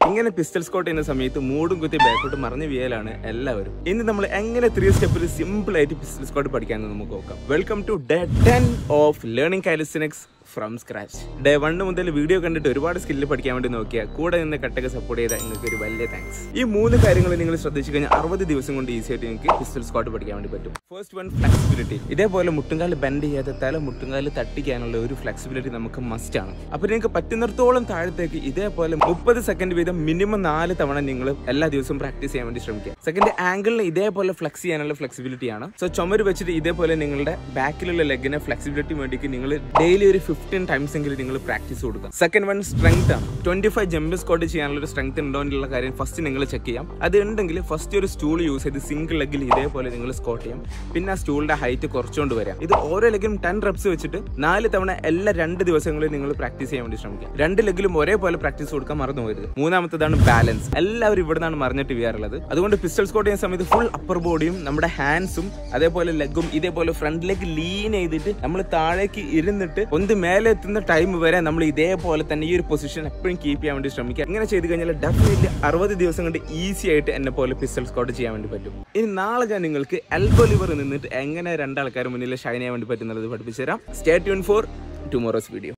ഇങ്ങനെ pistol Scott ചെയ്യുന്ന സമയത്ത് മൂടും കുത്തി ബാക്കോട്ട് മറിഞ്ഞു വീയലാണ് എല്ലാവരും ഇനി നമ്മൾ എങ്ങനെ ത്രീ സ്റ്റെപ്പിൽ സിമ്പിൾ ആയിട്ട് പിസ്റ്റൽ സ്കോട്ട് പഠിക്കാമെന്ന് നമുക്ക് നോക്കാം welcome to day ten of learning calisthenics from scratch day one മുതൽ വീഡിയോ കണ്ടിട്ട് ഒരുപാട് സ്കില്ല് പഠിക്കാൻ വേണ്ടി നോക്കിയ കൂടെ നിന്ന് കട്ടൊക്കെ സപ്പോർട്ട് ചെയ്ത നിങ്ങൾക്ക് ഒരു വലിയ താങ്ക്സ് ഈ മൂന്ന് കാര്യങ്ങൾ നിങ്ങൾ ശ്രദ്ധിച്ചു കഴിഞ്ഞാൽ അറുപത് ദിവസം കൊണ്ട് ഈസി ആയിട്ട് നിങ്ങൾക്ക് പിസ്റ്റൽ സ്കോട്ട് പഠിക്കാൻ വേണ്ടി പറ്റും ഫസ്റ്റ് വൺ ഫ്ലെക്സിബിലിറ്റി ഇതേപോലെ മുട്ടുംകാല് ബെൻഡ് ചെയ്യാതെ തല മുട്ടുംകാല് തട്ടിക്കാനുള്ള ഒരു ഫ്ലെക്സിബിലിറ്റി നമുക്ക് മസ്റ്റ് ആണ് അപ്പോൾ നിങ്ങൾക്ക് പറ്റുന്നിടത്തോളം താഴത്തേക്ക് ഇതേപോലെ മുപ്പത് സെക്കൻഡ് വീതം മിനിമം നാല് തവണ നിങ്ങൾ എല്ലാ ദിവസവും പ്രാക്ടീസ് ചെയ്യാൻ വേണ്ടി ശ്രമിക്കുക സെക്കൻഡ് ആംഗിളിന് ഇതേപോലെ ഫ്ലെക്സ് ചെയ്യാനുള്ള ഫ്ലെക്സിബിലിറ്റി ആണ് സോ ചുമര് വെച്ചിട്ട് ഇതേപോലെ നിങ്ങളുടെ ബാക്കിലുള്ള ലെഗിനെ ഫ്ലെക്സിബിലിറ്റി വേണ്ടിക്ക് നിങ്ങൾ ഡെയിലി ഒരു ഫിഫ്റ്റീൻ ടൈംസ് എങ്കിലും നിങ്ങൾ പ്രാക്ടീസ് കൊടുക്കുക സെക്കൻഡ് വൺ സ്ട്രെങ്ത് ആണ് ട്വന്റി ഫൈവ് ജമ്പ് സ്കോട്ട് ചെയ്യാനുള്ള ഒരു സ്ട്രെങ്ത് ഉണ്ടോ എന്നുള്ള കാര്യം ഫസ്റ്റ് നിങ്ങൾ ചെക്ക് ചെയ്യാം അത് ഉണ്ടെങ്കിൽ ഫസ്റ്റ് ഒരു സ്റ്റൂൾ യൂസ് ചെയ്ത് സിംഗിൾ ലെഗിൽ ഇതേപോലെ നിങ്ങൾ സ്കോട്ട് ചെയ്യാം പിന്നെ ആ സ്റ്റൂളിന്റെ ഹൈറ്റ് കുറച്ചുകൊണ്ട് വരാം ഇത് ഓരോ ലെഗിലും ടെൻ റെപ്സ് വെച്ചിട്ട് നാല് തവണ എല്ലാ രണ്ട് ദിവസങ്ങളിൽ നിങ്ങൾ പ്രാക്ടീസ് ചെയ്യാൻ വേണ്ടി ശ്രമിക്കുക രണ്ട് ലെഗിലും ഒരേപോലെ പ്രാക്ടീസ് കൊടുക്കാൻ മറന്നു പോകരുത് മൂന്നാമത്തേതാണ് ബാലൻസ് എല്ലാവരും ഇവിടെ നിന്നാണ് മറിഞ്ഞിട്ട് വീഴാറുള്ളത് അതുകൊണ്ട് പിസ്റ്റൽ സ്കോട്ട് ചെയ്യുന്ന സമയത്ത് ഫുൾ അപ്പർ ബോഡിയും നമ്മുടെ ഹാൻഡ്സും അതേപോലെ ലെഗും ഇതേപോലെ ഫ്രണ്ടിലേക്ക് ലീൻ ചെയ്തിട്ട് നമ്മൾ താഴേക്ക് ഇരുന്നിട്ട് ഒന്ന് മേലെ എത്തുന്ന ടൈം വരെ നമ്മൾ ഇതേപോലെ തന്നെ ഈ ഒരു പൊസിഷൻ എപ്പോഴും കീപ്പ് ചെയ്യാൻ വേണ്ടി ശ്രമിക്കുക ഇങ്ങനെ ചെയ്ത് കഴിഞ്ഞാൽ ഡെഫിനറ്റ്ലി അറുപത് ദിവസം കൊണ്ട് ഈസി ആയിട്ട് എന്നെ പോലെ പിസ്റ്റൽ സ്കോട്ട് ചെയ്യാൻ വേണ്ടി പറ്റും ഇനി നാളെ ഞാൻ നിങ്ങൾക്ക് എൽബോ ലിവർ നിന്നിട്ട് എങ്ങനെ രണ്ടാൾക്കാർ മുന്നിൽ ഷൈൻ ചെയ്യാൻ വേണ്ടി പറ്റുന്നത് പഠിപ്പിച്ചു തരാം stay tune for tomorrow's video